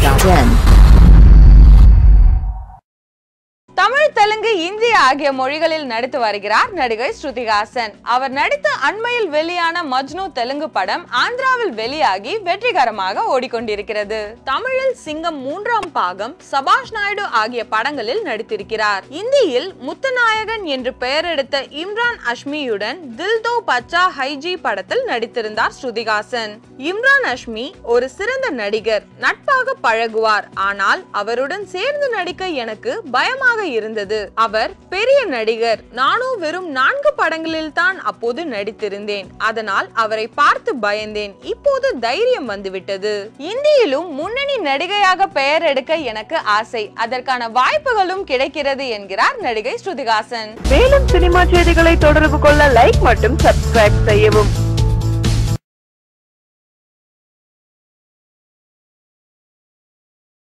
Shruti.in. Tamil Telugu Hindi ஆகிய மொழிகளில் நடித்து வருகிறார் நடிகை ஸ்ருதிஹாசன் அவர் நடித்த அண்மையில் வெளியான மஜ்னு தெலுங்கு படம் ஆந்திராவில் வெளியாகி வெற்றிகரமாக ஓடிக்கொண்டிருக்கிறது தமிழில் சிங்கம் மூன்றாம் பாகம் சபாஷ் நாயுடு ஆகிய படங்களில் நடித்திருக்கிறார் இந்தியில் முத்துநாயகன் என்று பெயரெடுத்த இம்ரான் அஷ்மியுடன் தில் தோ பச்சா ஹைஜி படத்தில் நடித்திருந்தார் ஸ்ருதிஹாசன் இம்ரான் அஷ்மி ஒரு சிறந்த நடிகர் நட்பாக பழகுவார் ஆனால் அவருடன் சேர்ந்து நடிக்க எனக்கு பயமாக இருந்தது அவர் பெரிய நடிகர் நானும் வெறும் நான்கு படங்களில் தான் அப்போது நடித்திருந்தேன் அதனால் அவரை பார்த்து பயந்தேன் இப்போது தைரியம் வந்துவிட்டது இந்தியிலும் முன்னணி நடிகையாக பெயர் எடுக்க எனக்கு ஆசை அதற்கான வாய்ப்புகளும் கிடைக்கிறது என்கிறார் நடிகை ஸ்ருதிஹாசன் மேலும் சினிமா செய்திகளை தொடர்பு கொள்ள லைக் மற்றும் சப்ஸ்கிரைப் செய்யவும்